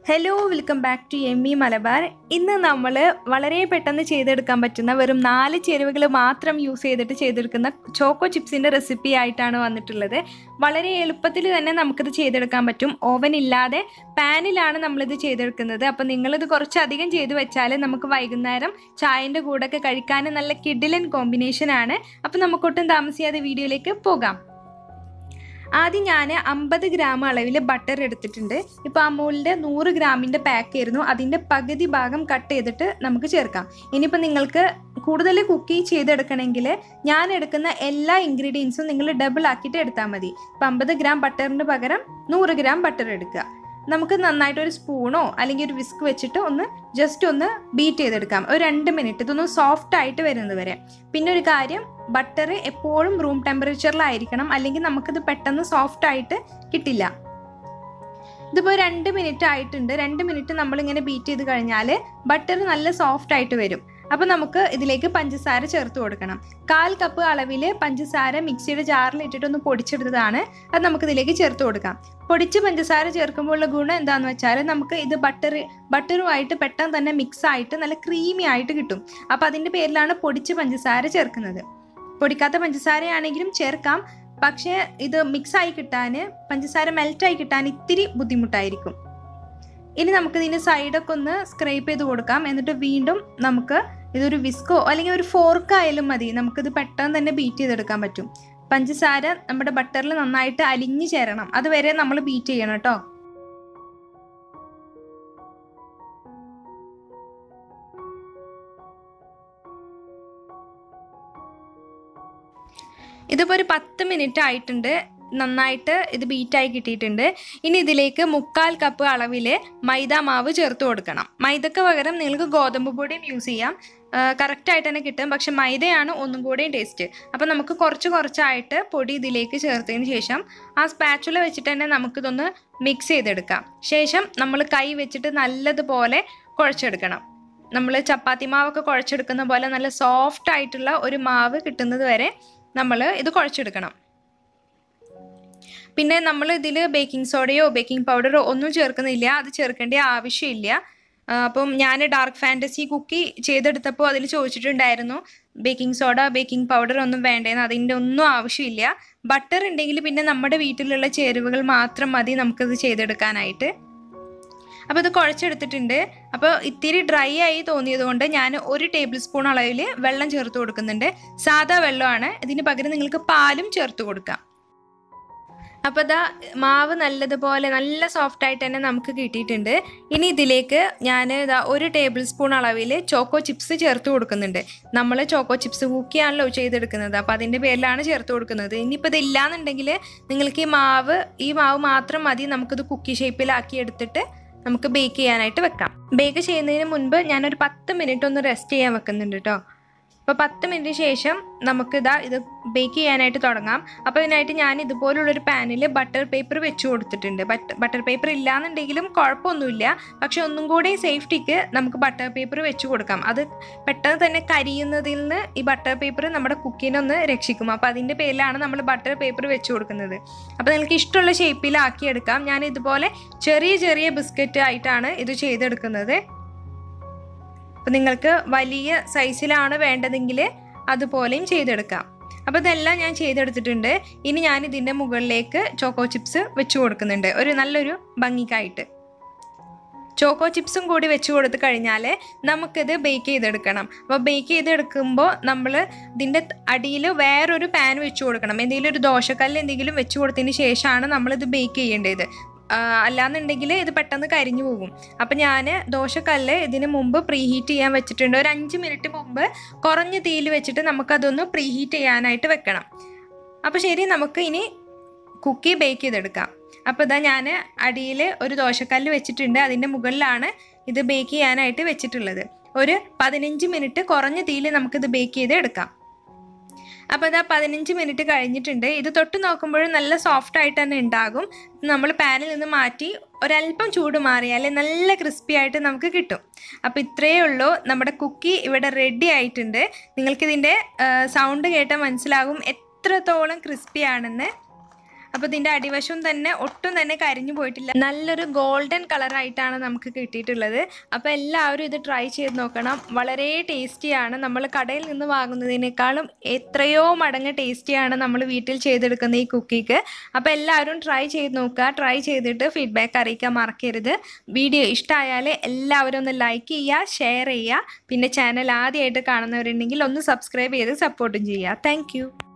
hello welcome back to M E Malabar ഇന്ന് നമ്മൾ വളരെ പെട്ടെന്ന് ചെയ്തെടുക്കാൻ പറ്റുന്ന വെറും നാല് ചേരുവകൾ മാത്രം യൂസ് ചെയ്തിട്ട് ചെയ്തെടുക്കുന്ന ചോക്കോ ചിപ്സിൻ്റെ റെസിപ്പി ആയിട്ടാണ് വന്നിട്ടുള്ളത് വളരെ എളുപ്പത്തിൽ തന്നെ നമുക്കിത് ചെയ്തെടുക്കാൻ പറ്റും ഓവൻ ഇല്ലാതെ പാനിലാണ് നമ്മളിത് ചെയ്തെടുക്കുന്നത് അപ്പോൾ നിങ്ങളിത് കുറച്ചധികം ചെയ്ത് വെച്ചാൽ നമുക്ക് വൈകുന്നേരം ചായൻ്റെ കൂടെയൊക്കെ കഴിക്കാൻ നല്ല കിഡിലൻ കോമ്പിനേഷൻ ആണ് അപ്പോൾ നമുക്കൊട്ടും താമസിയാതെ വീഡിയോയിലേക്ക് പോകാം ആദ്യം ഞാൻ അമ്പത് ഗ്രാം അളവിൽ ബട്ടർ എടുത്തിട്ടുണ്ട് ഇപ്പോൾ അമൂലിൻ്റെ നൂറ് ഗ്രാമിൻ്റെ പാക്ക് ആയിരുന്നു അതിൻ്റെ പകുതി ഭാഗം കട്ട് ചെയ്തിട്ട് നമുക്ക് ചേർക്കാം ഇനിയിപ്പോൾ നിങ്ങൾക്ക് കൂടുതൽ കുക്കി ചെയ്തെടുക്കണമെങ്കിൽ ഞാൻ എടുക്കുന്ന എല്ലാ ഇൻഗ്രീഡിയൻസും നിങ്ങൾ ഡബിൾ ആക്കിയിട്ട് എടുത്താൽ മതി ഇപ്പം അമ്പത് ഗ്രാം ബട്ടറിന് പകരം നൂറ് ഗ്രാം ബട്ടർ എടുക്കുക നമുക്ക് നന്നായിട്ട് ഒരു സ്പൂണോ അല്ലെങ്കിൽ ഒരു വിസ്ക് വെച്ചിട്ട് ഒന്ന് ജസ്റ്റ് ഒന്ന് ബീറ്റ് ചെയ്തെടുക്കാം ഒരു രണ്ട് മിനിറ്റ് ഇതൊന്ന് സോഫ്റ്റ് ആയിട്ട് വരുന്നത് വരെ പിന്നെ ഒരു കാര്യം ബട്ടർ എപ്പോഴും റൂം ടെമ്പറേച്ചറിലായിരിക്കണം അല്ലെങ്കിൽ നമുക്കിത് പെട്ടെന്ന് സോഫ്റ്റ് ആയിട്ട് കിട്ടില്ല ഇതിപ്പോൾ രണ്ട് മിനിറ്റ് ആയിട്ടുണ്ട് രണ്ട് മിനിറ്റ് നമ്മളിങ്ങനെ ബീറ്റ് ചെയ്ത് കഴിഞ്ഞാൽ ബട്ടർ നല്ല സോഫ്റ്റ് ആയിട്ട് വരും അപ്പോൾ നമുക്ക് ഇതിലേക്ക് പഞ്ചസാര ചേർത്ത് കൊടുക്കണം കാൽ കപ്പ് അളവിൽ പഞ്ചസാര മിക്സിയുടെ ജാറിൽ ഇട്ടിട്ട് ഒന്ന് പൊടിച്ചെടുത്തതാണ് അത് നമുക്ക് ഇതിലേക്ക് ചേർത്ത് കൊടുക്കാം പൊടിച്ച് പഞ്ചസാര ചേർക്കുമ്പോഴുള്ള ഗുണം എന്താണെന്ന് വെച്ചാൽ നമുക്ക് ഇത് ബട്ടർ ബട്ടറുമായിട്ട് പെട്ടെന്ന് തന്നെ മിക്സ് ആയിട്ട് നല്ല ക്രീമി ആയിട്ട് കിട്ടും അപ്പോൾ അതിൻ്റെ പേരിലാണ് പൊടിച്ച് പഞ്ചസാര ചേർക്കുന്നത് പൊടിക്കാത്ത പഞ്ചസാരയാണെങ്കിലും ചേർക്കാം പക്ഷേ ഇത് മിക്സ് ആയി കിട്ടാൻ പഞ്ചസാര മെൽറ്റായി കിട്ടാൻ ഇത്തിരി ബുദ്ധിമുട്ടായിരിക്കും ഇനി നമുക്ക് ഇതിൻ്റെ സൈഡൊക്കെ ഒന്ന് സ്ക്രൈപ്പ് ചെയ്ത് കൊടുക്കാം എന്നിട്ട് വീണ്ടും നമുക്ക് ഇതൊരു വിസ്കോ അല്ലെങ്കിൽ ഒരു ഫോർക്ക് ആയാലും മതി നമുക്കിത് പെട്ടെന്ന് തന്നെ ബീറ്റ് ചെയ്തെടുക്കാൻ പറ്റും പഞ്ചസാര നമ്മുടെ ബട്ടറിൽ നന്നായിട്ട് അലിഞ്ഞു ചേരണം അതുവരെ നമ്മൾ ബീറ്റ് ചെയ്യണം കേട്ടോ ഇതിപ്പോൾ ഒരു പത്ത് മിനിറ്റ് ആയിട്ടുണ്ട് നന്നായിട്ട് ഇത് ബീറ്റായി കിട്ടിയിട്ടുണ്ട് ഇനി ഇതിലേക്ക് മുക്കാൽ കപ്പ് അളവിൽ മൈദ മാവ് ചേർത്ത് കൊടുക്കണം മൈദക്ക് പകരം നിങ്ങൾക്ക് ഗോതമ്പ് പൊടിയും യൂസ് ചെയ്യാം കറക്റ്റായിട്ട് തന്നെ കിട്ടും പക്ഷെ മൈദയാണ് ഒന്നും കൂടെയും ടേസ്റ്റ് അപ്പോൾ നമുക്ക് കുറച്ച് കുറച്ചായിട്ട് പൊടി ഇതിലേക്ക് ചേർത്തതിന് ശേഷം ആ സ്പാച്ചുല വെച്ചിട്ട് തന്നെ നമുക്കിതൊന്ന് മിക്സ് ചെയ്തെടുക്കാം ശേഷം നമ്മൾ കൈ വെച്ചിട്ട് നല്ലതുപോലെ കുഴച്ചെടുക്കണം നമ്മൾ ചപ്പാത്തി മാവൊക്കെ കുഴച്ചെടുക്കുന്ന പോലെ നല്ല സോഫ്റ്റ് ആയിട്ടുള്ള ഒരു മാവ് കിട്ടുന്നത് വരെ നമ്മൾ ഇത് കുഴച്ചെടുക്കണം പിന്നെ നമ്മൾ ഇതിൽ ബേക്കിംഗ് സോഡയോ ബേക്കിംഗ് പൗഡറോ ഒന്നും ചേർക്കുന്നില്ല അത് ചേർക്കേണ്ട ആവശ്യമില്ല അപ്പം ഞാൻ ഡാർക്ക് ഫാൻറ്റസി കുക്കി ചെയ്തെടുത്തപ്പോൾ അതിൽ ചോദിച്ചിട്ടുണ്ടായിരുന്നു ബേക്കിംഗ് സോഡ ബേക്കിംഗ് പൗഡർ ഒന്നും വേണ്ടേന്ന് അതിൻ്റെ ഒന്നും ആവശ്യമില്ല ബട്ടർ ഉണ്ടെങ്കിൽ പിന്നെ നമ്മുടെ വീട്ടിലുള്ള ചേരുവകൾ മാത്രം മതി നമുക്കിത് ചെയ്തെടുക്കാനായിട്ട് അപ്പോൾ ഇത് കുഴച്ചെടുത്തിട്ടുണ്ട് അപ്പോൾ ഇത്തിരി ഡ്രൈ ആയി തോന്നിയത് കൊണ്ട് ഞാൻ ഒരു ടേബിൾ സ്പൂൺ അളവിൽ വെള്ളം ചേർത്ത് കൊടുക്കുന്നുണ്ട് സാധാ വെള്ളമാണ് ഇതിന് പകരം നിങ്ങൾക്ക് പാലും ചേർത്ത് കൊടുക്കാം അപ്പോൾ ഇതാ മാവ് നല്ലതുപോലെ നല്ല സോഫ്റ്റ് ആയിട്ട് തന്നെ നമുക്ക് കിട്ടിയിട്ടുണ്ട് ഇനി ഇതിലേക്ക് ഞാൻ ഇതാ ഒരു ടേബിൾ സ്പൂൺ അളവിൽ ചോക്കോ ചിപ്സ് ചേർത്ത് കൊടുക്കുന്നുണ്ട് നമ്മൾ ചോക്കോ ചിപ്സ് കുക്കിയാണല്ലോ ചെയ്തെടുക്കുന്നത് അപ്പോൾ അതിൻ്റെ പേരിലാണ് ചേർത്ത് കൊടുക്കുന്നത് ഇനിയിപ്പോൾ ഇതില്ലാന്നുണ്ടെങ്കിൽ നിങ്ങൾക്ക് ഈ മാവ് ഈ മാവ് മാത്രം മതി നമുക്കിത് കുക്കി ഷേപ്പിലാക്കി എടുത്തിട്ട് നമുക്ക് ബേക്ക് ചെയ്യാനായിട്ട് വെക്കാം ബേക്ക് ചെയ്യുന്നതിന് മുൻപ് ഞാനൊരു പത്ത് മിനിറ്റ് ഒന്ന് റെസ്റ്റ് ചെയ്യാൻ വെക്കുന്നുണ്ട് കേട്ടോ അപ്പോൾ പത്ത് മിനിറ്റ് ശേഷം നമുക്കിതാ ഇത് ബേക്ക് ചെയ്യാനായിട്ട് തുടങ്ങാം അപ്പോൾ ഇതിനായിട്ട് ഞാൻ ഇതുപോലുള്ളൊരു പാനിൽ ബട്ടർ പേപ്പർ വെച്ച് കൊടുത്തിട്ടുണ്ട് ബട്ട് ബട്ടർ പേപ്പർ ഇല്ലാന്നുണ്ടെങ്കിലും കുഴപ്പമൊന്നുമില്ല പക്ഷെ ഒന്നും കൂടി സേഫ്റ്റിക്ക് നമുക്ക് ബട്ടർ പേപ്പർ വെച്ച് കൊടുക്കാം അത് പെട്ടെന്ന് തന്നെ കരിയുന്നതിൽ നിന്ന് ഈ ബട്ടർ പേപ്പർ നമ്മുടെ കുക്കിനെ ഒന്ന് രക്ഷിക്കും അപ്പോൾ അതിൻ്റെ പേരിലാണ് നമ്മൾ ബട്ടർ പേപ്പർ വെച്ച് കൊടുക്കുന്നത് അപ്പോൾ നിങ്ങൾക്ക് ഇഷ്ടമുള്ള ഷേപ്പിലാക്കി എടുക്കാം ഞാൻ ഇതുപോലെ ചെറിയ ചെറിയ ബിസ്ക്കറ്റ് ആയിട്ടാണ് ഇത് ചെയ്തെടുക്കുന്നത് അപ്പോൾ നിങ്ങൾക്ക് വലിയ സൈസിലാണ് വേണ്ടതെങ്കിൽ അതുപോലെയും ചെയ്തെടുക്കാം അപ്പോൾ ഇതെല്ലാം ഞാൻ ചെയ്തെടുത്തിട്ടുണ്ട് ഇനി ഞാൻ ഇതിൻ്റെ മുകളിലേക്ക് ചോക്കോ ചിപ്സ് വെച്ച് കൊടുക്കുന്നുണ്ട് ഒരു നല്ലൊരു ഭംഗിക്കായിട്ട് ചോക്കോ ചിപ്സും കൂടി വെച്ച് കൊടുത്ത് കഴിഞ്ഞാൽ നമുക്കിത് ബേക്ക് ചെയ്തെടുക്കണം അപ്പോൾ ബേക്ക് ചെയ്തെടുക്കുമ്പോൾ നമ്മൾ ഇതിൻ്റെ അടിയിൽ വേറൊരു പാൻ വെച്ച് കൊടുക്കണം എന്തെങ്കിലും ഒരു ദോശക്കല്ല് എന്തെങ്കിലും വെച്ച് കൊടുത്തതിന് ശേഷമാണ് നമ്മളിത് ബേക്ക് ചെയ്യേണ്ടത് അല്ലാന്നുണ്ടെങ്കിൽ ഇത് പെട്ടെന്ന് കരിഞ്ഞു പോകും അപ്പം ഞാൻ ദോശക്കല്ല് ഇതിന് മുമ്പ് പ്രീ ഹീറ്റ് ചെയ്യാൻ വെച്ചിട്ടുണ്ട് ഒരു അഞ്ച് മിനിറ്റ് മുമ്പ് കുറഞ്ഞ തീയിൽ വെച്ചിട്ട് നമുക്കതൊന്ന് പ്രീ ഹീറ്റ് ചെയ്യാനായിട്ട് വെക്കണം അപ്പോൾ ശരി നമുക്ക് ഇനി കുക്കി ബേക്ക് ചെയ്തെടുക്കാം അപ്പോൾ ഇതാ ഞാൻ അടിയിൽ ഒരു ദോശക്കല്ല് വെച്ചിട്ടുണ്ട് അതിൻ്റെ മുകളിലാണ് ഇത് ബേക്ക് ചെയ്യാനായിട്ട് വെച്ചിട്ടുള്ളത് ഒരു പതിനഞ്ച് മിനിറ്റ് കുറഞ്ഞ തീയിൽ നമുക്കിത് ബേക്ക് ചെയ്ത് എടുക്കാം അപ്പോൾ ഇതാ പതിനഞ്ച് മിനിറ്റ് കഴിഞ്ഞിട്ടുണ്ട് ഇത് തൊട്ട് നോക്കുമ്പോഴും നല്ല സോഫ്റ്റ് ആയിട്ട് തന്നെ ഉണ്ടാകും നമ്മൾ പാനിൽ നിന്ന് മാറ്റി ഒരല്പം ചൂട് മാറിയാൽ നല്ല ക്രിസ്പി ആയിട്ട് നമുക്ക് കിട്ടും അപ്പോൾ ഇത്രയേ ഉള്ളൂ നമ്മുടെ കുക്കി ഇവിടെ റെഡി ആയിട്ടുണ്ട് നിങ്ങൾക്കിതിൻ്റെ സൗണ്ട് കേട്ടാൽ മനസ്സിലാകും എത്രത്തോളം ക്രിസ്പി ആണെന്ന് അപ്പോൾ ഇതിൻ്റെ അടിവശം തന്നെ ഒട്ടും തന്നെ കരിഞ്ഞു പോയിട്ടില്ല നല്ലൊരു ഗോൾഡൻ കളറായിട്ടാണ് നമുക്ക് കിട്ടിയിട്ടുള്ളത് അപ്പോൾ എല്ലാവരും ഇത് ട്രൈ ചെയ്ത് നോക്കണം വളരെ ടേസ്റ്റിയാണ് നമ്മൾ കടയിൽ നിന്ന് വാങ്ങുന്നതിനേക്കാളും എത്രയോ മടങ്ങ് ടേസ്റ്റിയാണ് നമ്മൾ വീട്ടിൽ ചെയ്തെടുക്കുന്ന ഈ കുക്കിക്ക് അപ്പോൾ എല്ലാവരും ട്രൈ ചെയ്ത് നോക്കുക ട്രൈ ചെയ്തിട്ട് ഫീഡ്ബാക്ക് അറിയിക്കാൻ മറക്കരുത് വീഡിയോ ഇഷ്ടമായാൽ എല്ലാവരും ഒന്ന് ലൈക്ക് ചെയ്യുക ഷെയർ ചെയ്യുക പിന്നെ ചാനൽ ആദ്യമായിട്ട് കാണുന്നവരുണ്ടെങ്കിൽ ഒന്ന് സബ്സ്ക്രൈബ് ചെയ്ത് സപ്പോർട്ടും ചെയ്യുക താങ്ക്